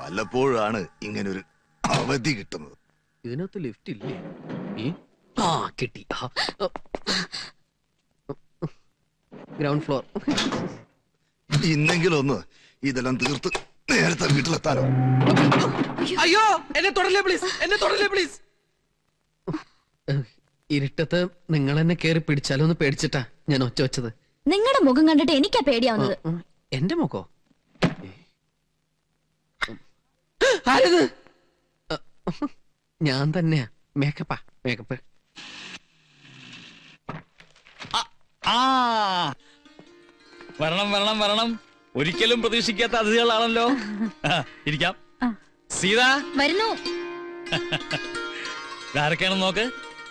വല്ലപ്പോഴാണ് ഇങ്ങനൊരു അവധി കിട്ടുന്നത് ഇതിനകത്ത് ലിഫ്റ്റ് ഇല്ലേ ഈ ആ കിട്ടി ഗ്രൗണ്ട് ഫ്ലോർ ഇന്നെങ്കിലും ഒന്ന് ഇതെല്ലാം തീർത്ത് നേരത്തെ വീട്ടിലെത്താനോ അയ്യോ എന്നെ തൊടല്ലേ പ്ലീസ് എന്നെ തൊടല്ലേ പ്ലീസ് ഇരുട്ടത്ത് നിങ്ങൾ എന്നെ കേറി പിടിച്ചാലോ പേടിച്ചിട്ടാ ഞാൻ ഒച്ച വെച്ചത് നിങ്ങളുടെ മുഖം കണ്ടിട്ട് എനിക്കാ പേടിയാവുന്നത് ഉം, എന്റെ മുഖോ ആരത് അ, ഞാൻ തന്നെയാ മേക്കപ്പാ മേക്കപ്പ് ആ വരണം വരണം വരണം ഒരിക്കലും പ്രതീക്ഷിക്കാത്ത അതിഥികളാണല്ലോ ആ, ഇരിക്കാം സീത വരുന്നു ആരൊക്കെയാണെന്ന് നോക്ക്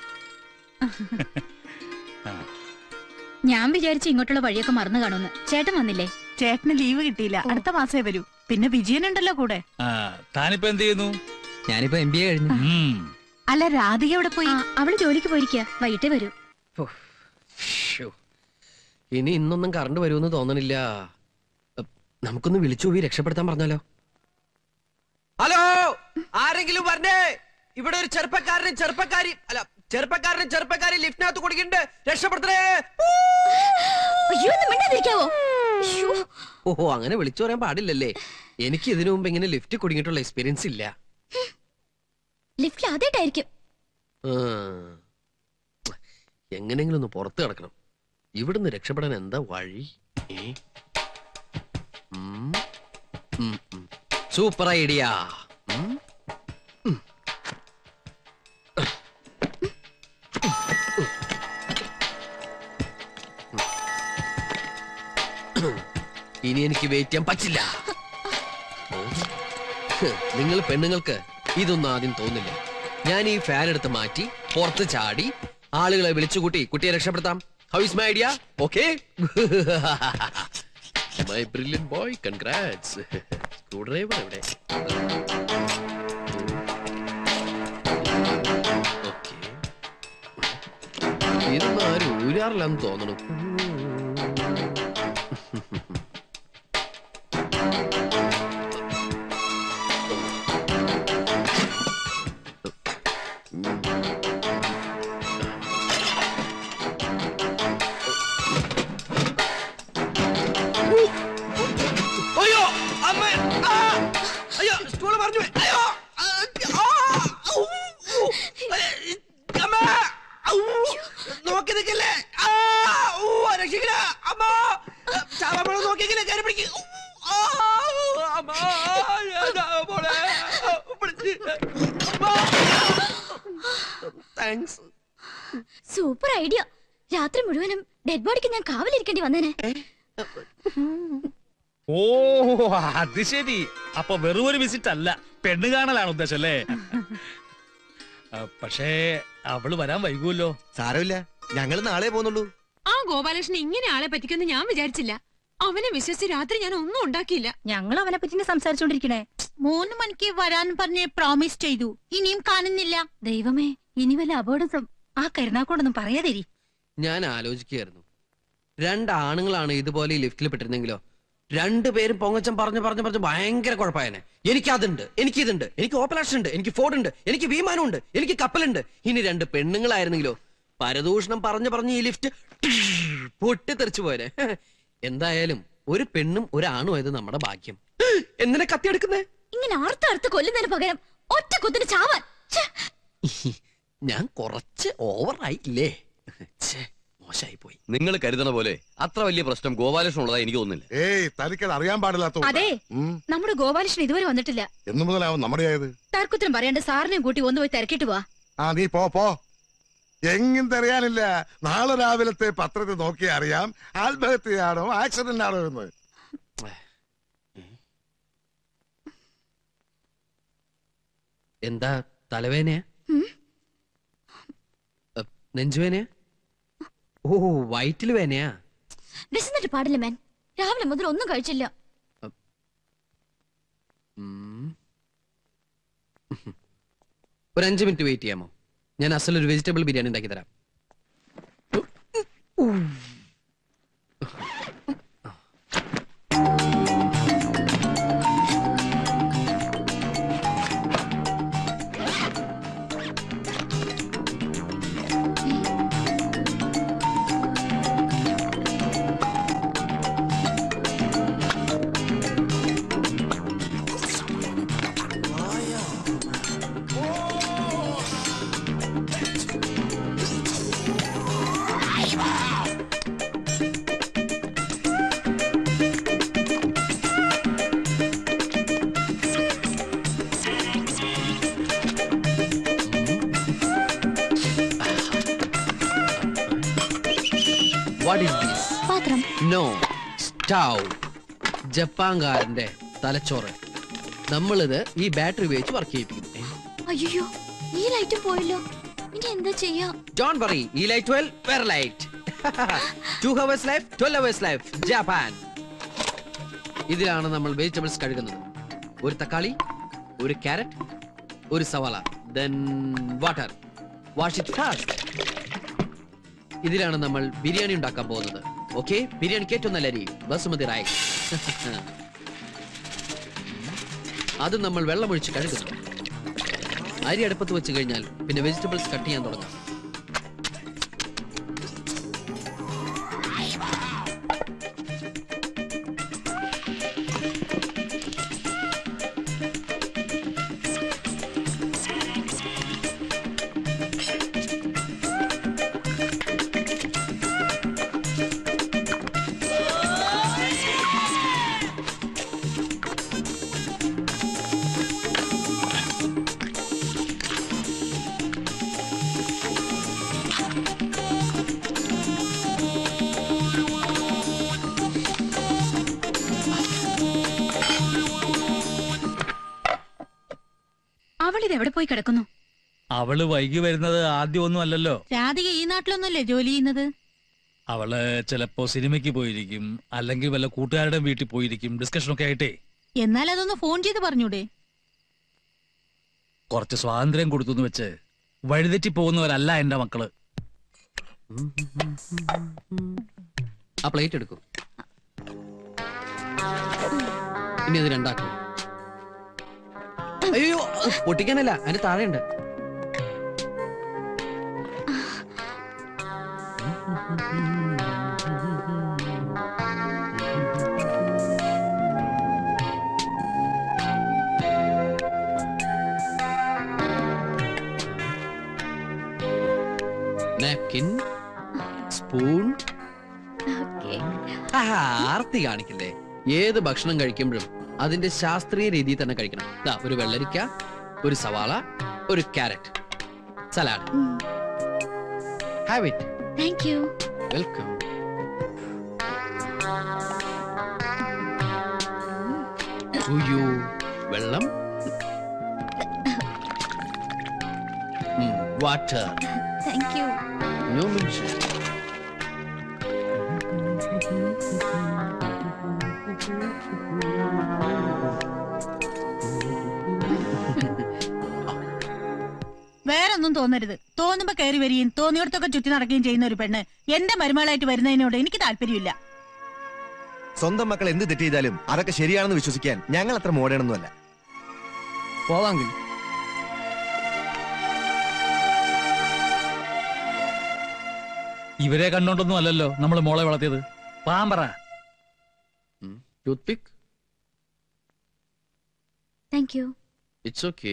ഞാൻ വിചാരിച്ചു ഇങ്ങോട്ടുള്ള വഴിയൊക്കെ മറന്നു കാണുമെന്ന് ചേട്ടൻ വന്നില്ലേ ചേട്ടന് ലീവ് കിട്ടിയില്ല അടുത്ത മാസേ വരൂ പിന്നെ വിജയനുണ്ടല്ലോ കൂടെ ആ താനിപ്പോ എന്ത് ചെയ്യുന്നു ഞാനിപ്പോ എം ബി എ കഴിഞ്ഞു ഉം. അല്ല രാധിക എവിടെ പോയി ആ അവള് ജോലിക്ക് പോയിരിക്കുക വൈകിട്ടേ വരൂ ശ്ശോ. ഇനി ഇന്നൊന്നും കറണ്ട് വരുമെന്ന് തോന്നണില്ല അ, നമുക്കൊന്ന് വിളിച്ചു പോയി രക്ഷപ്പെടുത്താൻ പറഞ്ഞാലോ ഹലോ ആരെങ്കിലും പറഞ്ഞേ ഇവിടെ ഒരു ചെറുപ്പക്കാരനും ചെറുപ്പക്കാരി അല്ല ചെറുപ്പക്കാരനും ചെറുപ്പക്കാരി ലിഫ്റ്റിനകത്ത് കൊടുക്കണ്ട് രക്ഷപ്പെടുത്തണേ അയ്യോ ഒന്ന് മിണ്ടാതിരിക്കാവോ അയ്യോ. ഓഹോ അങ്ങനെ വിളിച്ചു പറയാൻ പാടില്ലല്ലേ എനിക്ക് ഇതിനു മുമ്പ് ഇങ്ങനെ ലിഫ്റ്റ് കുടുങ്ങിയിട്ടുള്ള എക്സ്പീരിയൻസ് ഇല്ല ലിഫ്റ്റിൽ ആദ്യമായിട്ടായിരിക്കും ആ. എങ്ങനെങ്കിലും ഒന്ന് പുറത്ത് കിടക്കണം ഇവിടുന്ന് രക്ഷപ്പെടാൻ എന്താ വഴി ഏ? ഉം. ഉം, ഉം. സൂപ്പർ ഐഡിയ ഉം. ഉം. ഇനി എനിക്ക് വെയിറ്റ് ചെയ്യാൻ പറ്റില്ല നിങ്ങൾ പെണ്ണുങ്ങൾക്ക് ഇതൊന്നും ആദ്യം തോന്നില്ല ഞാൻ ഈ ഫാൻ എടുത്ത് മാറ്റി പുറത്ത് ചാടി ആളുകളെ വിളിച്ചുകൂട്ടി കുട്ടിയെ രക്ഷപ്പെടുത്താം how is my idea okay my brilliant boy congrats screwdriver എവിടെ ഓക്കെ ഇതൊന്നും ആരും ഊരാറില്ലെന്ന് തോന്നണു അയ്യോ അമ്മ ആ! അയ്യോ സ്റ്റൂള് പറഞ്ഞു പോയി. അയ്യോ ആ! ആ! ഔ! ഔ! അമ്മ ഔ! നോക്കി നിൽക്കല്ലേ ആ! ഊ! രക്ഷിക്കണ അമ്മ ചാവാമണം നോക്കിയെങ്കിലേ കയറി പിടിക്കും അമ്മ ഞാനാ മോളെ. പിടിച്ച്. അമ്മ. താങ്ക്സ് സൂപ്പർ ഐഡിയ രാത്രി മുഴുവനും ഡെഡ് ബോഡിക്ക് ഞാൻ കാവലിരിക്കേണ്ടി വന്നേനെ ഓ അത് ശരി അപ്പൊ വെറും ഒരു വിസിറ്റ് അല്ല പെണ്ണ് കാണലാണ് ഉദ്ദേശം അല്ലേ ആ, പക്ഷേ അവള് വരാൻ വൈകുമല്ലോ സാരമില്ല ഞങ്ങൾ നാളെ പോകുന്നുള്ളൂ ആ ഗോപാലകൃഷ്ണൻ ഇങ്ങനെ ആളെ പറ്റിക്കൊന്ന് ഞാൻ വിചാരിച്ചില്ല അവനെ വിശ്വസിച്ച് രാത്രി ഞാൻ ഒന്നും ഉണ്ടാക്കിയില്ല ഞങ്ങൾ അവനെ പറ്റി സംസാരിച്ചോണ്ടിരിക്കണേ മൂന്ന് മണിക്ക് വരാൻ പറഞ്ഞ് പ്രോമിസ് ചെയ്തു ഇനിയും കാണുന്നില്ല ദൈവമേ ഇനി വല്ല അപകടം സം- ആ കരുനാക്കോടൊന്നും പറയാതിരി ഞാൻ ആലോചിക്കുകയായിരുന്നു രണ്ട് ആണുങ്ങളാണ് ഇതുപോലെ ഈ ലിഫ്റ്റിൽ പെട്ടിരുന്നെങ്കിലോ രണ്ടുപേരും പൊങ്ങച്ചം പറഞ്ഞു പറഞ്ഞു പറഞ്ഞു ഭയങ്കര കുഴപ്പമായനെ എനിക്ക് അതുണ്ട് എനിക്ക് ഇതുണ്ട് എനിക്ക് ഓപ്പലാഷൻ ഉണ്ട് എനിക്ക് ഫോർഡ് ഉണ്ട് എനിക്ക് വിമാനമുണ്ട് എനിക്ക് കപ്പലുണ്ട് ഇനി രണ്ട് പെണ്ണുങ്ങളായിരുന്നെങ്കിലോ പരദൂഷണം പറഞ്ഞു പറഞ്ഞ് ഈ ലിഫ്റ്റ് പൊട്ടിത്തെറിച്ചു പോയനെ എന്തായാലും ഒരു പെണ്ണും ഒരാണും ആയത് നമ്മുടെ ഭാഗ്യം എന്തിനാ കത്തിയെടുക്കുന്നേ ഇങ്ങനെ ആർത്തറുത്ത് കൊല്ലുന്നതിന് പകരം ഒറ്റ കുത്തിന് ചാവാൻ ഛെ, ഞാൻ കുറച്ച് ഓവറായില്ലേ ഛേ മോശമായി പോയി നിങ്ങൾ കരുതണ പോലെ അത്ര വലിയ പ്രശ്നം ഗോപാലകൃഷ്ണൻ ഉള്ളതായി എനിക്ക് തോന്നുന്നില്ല ഏയ് തനിക്കത് അറിയാൻ പാടില്ലാത്ത അതെ നമ്മുടെ ഗോപാലകൃഷ്ണൻ ഇതുവരെ വന്നിട്ടില്ല എന്നു മുതലാവും നമ്മുടെ ആയത് തർക്കുത്തരം പറയാണ്ട് സാറിനെയും കൂട്ടി ഒന്ന് പോയി തിരക്കിട്ട് പോവാ ആ നീ പോ പോ എങ്ങും തെറിയാനില്ല നാളെ രാവിലത്തെ പത്രത്തിൽ നോക്കി അറിയാം ആത്മഹത്യയാണോ ആക്സിഡന്റ് ആണോ എന്ന് എന്താ തലവേനയാ അ, നെഞ്ചുവേനയാ ഓ വയറ്റിൽ വേനയാ വിശന്നിട്ട് പാടില്ല മാൻ രാവിലെ മുതൽ ഒന്നും കഴിച്ചില്ല ഉം. ഒരു അഞ്ച് മിനിറ്റ് വെയിറ്റ് ചെയ്യാമോ ഞാൻ അസലൊരു വെജിറ്റബിൾ ബിരിയാണി ഉണ്ടാക്കി തരാം വാട്ട് ഈസ് ദിസ് പാത്രം നോ സ്റ്റൗ ജപ്പാൻകാരന്റെ തലച്ചോറ് നമ്മളിത് ഈ ബാറ്ററി ഉപയോഗിച്ച് വർക്ക് ചെയ്യിപ്പിക്കുന്നു അയ്യോ ഈ ലൈറ്റും പോയല്ലോ ഇനി എന്താ ചെയ്യാ ഡോൺ വറി ഈ ലൈറ്റ് ട്വൽവ് വേറെ light two hours life twelve hours life Japan ഇതിലാണ് നമ്മൾ വെജിറ്റബിൾസ് കഴുകുന്നത് ഒരു തക്കാളി ഒരു ക്യാരറ്റ് ഒരു സവാള then water wash it fast ഇതിലാണ് നമ്മൾ ബിരിയാണി ഉണ്ടാക്കാൻ പോകുന്നത് ഓക്കെ ബിരിയാണിക്ക് ഏറ്റവും നല്ല അരി ബസുമതി റൈസ് അത് നമ്മൾ വെള്ളമൊഴിച്ച് കഴുകുന്നു അരി അടുപ്പത്ത് വെച്ച് കഴിഞ്ഞാൽ പിന്നെ വെജിറ്റബിൾസ് കട്ട് ചെയ്യാൻ തുടങ്ങാം അവൾ ഇത് എവിടെ പോയി കിടക്കുന്നു അവള് വൈകി വരുന്നത് ആദ്യം ഒന്നും അല്ലല്ലോ രാധിക ഈ നാട്ടിലൊന്നുമല്ലേ ജോലി ചെയ്യുന്നത് അവള് ചിലപ്പോ സിനിമയ്ക്ക് പോയിരിക്കും അല്ലെങ്കിൽ വല്ല കൂട്ടുകാരുടെ വീട്ടിൽ പോയിരിക്കും ഡിസ്കഷൻ ഒക്കെ ആയിട്ടേ എന്നാൽ അതൊന്ന് ഫോൺ ചെയ്ത് പറഞ്ഞൂടെ കുറച്ച് സ്വാതന്ത്ര്യം കൊടുത്തു വെച്ച് വഴിതെറ്റി പോകുന്നവരല്ല എന്റെ മക്കള് ആ പ്ലേറ്റ് എടുക്കൂ ഇനി അത് രണ്ടാക്കും അയ്യോ അത് പൊട്ടിക്കാനല്ല അതിന്റെ താഴെയുണ്ട് നാപ്കിൻ സ്പൂൺ ഓക്കേ. ആഹാ, ആർത്തി കാണിക്കില്ലേ ഏത് ഭക്ഷണം കഴിക്കുമ്പോഴും അതിന്റെ ശാസ്ത്രീയ രീതിയിൽ തന്നെ കഴിക്കണം ദാ ഒരു വെള്ളരിക്ക ഒരു സവാള ഒരു ക്യാരറ്റ് സലാഡ് ഉം, have it thank you welcome ഉയ്യോ വെള്ളം water thank you no mention വേറൊന്നും തോന്നരുത് തോന്നുമ്പോ കയറി വരികയും തോന്നിയോടത്തൊക്കെ ചുറ്റി നടക്കുകയും ചെയ്യുന്ന ഒരു പെണ്ണ് എന്റെ മരുമകളായിട്ട് വരുന്നതിനോട് എനിക്ക് താല്പര്യമില്ല സ്വന്തം മക്കൾ എന്ത് തെറ്റ് ചെയ്താലും അതൊക്കെ ശരിയാണെന്ന് വിശ്വസിക്കാൻ ഞങ്ങൾ അത്ര മോഡേണൊന്നുമല്ല പോവാങ്കിൽ ഇവരെ കണ്ടോണ്ടൊന്നും അല്ലല്ലോ നമ്മൾ മോളെ വളർത്തിയത് പാമ്പറ toothpick thank you it's okay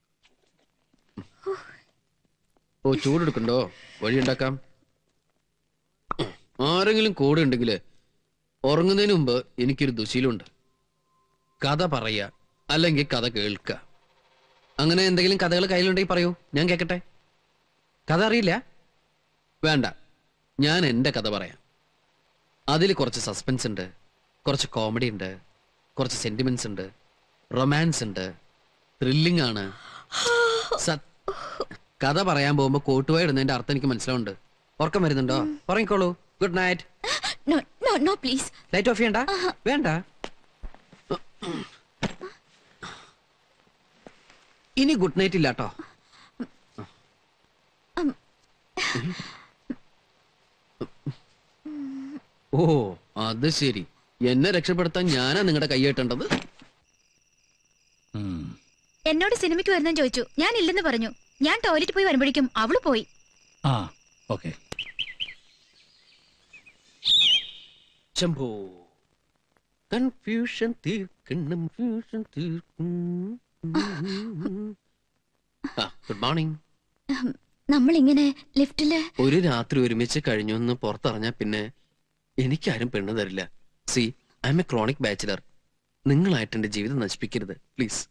ഓ ചൂടെടുക്കണ്ടോ വഴിയുണ്ടാക്കാം ആരെങ്കിലും കൂടെ ഉണ്ടെങ്കിൽ ഉറങ്ങുന്നതിന് മുമ്പ് എനിക്കൊരു ദുശീലമുണ്ട് കഥ പറയുക അല്ലെങ്കിൽ കഥ കേൾക്കുക അങ്ങനെ എന്തെങ്കിലും കഥകൾ കയ്യിലുണ്ടെങ്കിൽ പറയൂ ഞാൻ കേൾക്കട്ടെ കഥ അറിയില്ല വേണ്ട ഞാൻ എൻ്റെ കഥ പറയാം അതിൽ കുറച്ച് സസ്പെൻസ് ഉണ്ട് കുറച്ച് കോമഡി ഉണ്ട് കുറച്ച് സെന്റിമെന്റ്സ് ഉണ്ട് റൊമാൻസ് ഉണ്ട് ത്രില്ലിംഗ് ആണ് സത്- കഥ പറയാൻ പോകുമ്പോ കോട്ടുവായി ഇടുന്നതിന്റെ അർത്ഥം എനിക്ക് മനസ്സിലാവുന്നുണ്ട് ഉറക്കം വരുന്നുണ്ടോ ഉറങ്ങിക്കോളൂ good night no no no please light off ചെയ്യണ്ട വേണ്ട ഇനി ഗുഡ് നൈറ്റ് ഇല്ല കേട്ടോ ഓ അത് ശരി എന്നെ രക്ഷപ്പെടുത്താൻ ഞാനാ നിങ്ങളുടെ കൈയേട്ടേണ്ടത് ഉം. എന്നോട് സിനിമയ്ക്ക് വരുന്ന ചോദിച്ചു ഞാൻ ഇല്ലെന്ന് പറഞ്ഞു ഞാൻ ടോയ്ലറ്റ് പോയി വരുമ്പോഴേക്കും അവള് പോയി ആ ഓക്കെ ശംഭോ കൺഫ്യൂഷൻ തീർക്കണം ഫ്യൂഷൻ തീർക്കും ഗുഡ് മോർണിംഗ് നമ്മൾ ഇങ്ങനെ ലിഫ്റ്റില് ഒരു രാത്രി ഒരുമിച്ച് കഴിഞ്ഞു എന്ന് പുറത്തറിഞ്ഞാ പിന്നെ എനിക്കാരും പെണ്ണ് തരില്ല C I M A chronic bachelor നിങ്ങളായിട്ട് എന്റെ ജീവിതം നശിപ്പിക്കരുത് പ്ലീസ്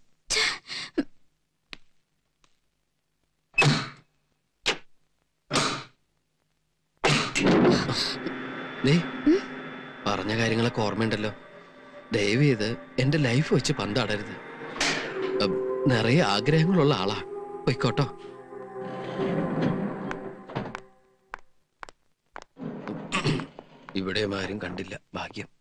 ദേ പറഞ്ഞ കാര്യങ്ങളൊക്കെ ഓർമ്മയുണ്ടല്ലോ ദയവ് ചെയ്ത് എന്റെ ലൈഫ് വെച്ച് പന്താടരുത് ഉം, നിറയെ ആഗ്രഹങ്ങളുള്ള ആളാ പൊയ്ക്കോട്ടോ ഇവിടെയും ആരും കണ്ടില്ല ഭാഗ്യം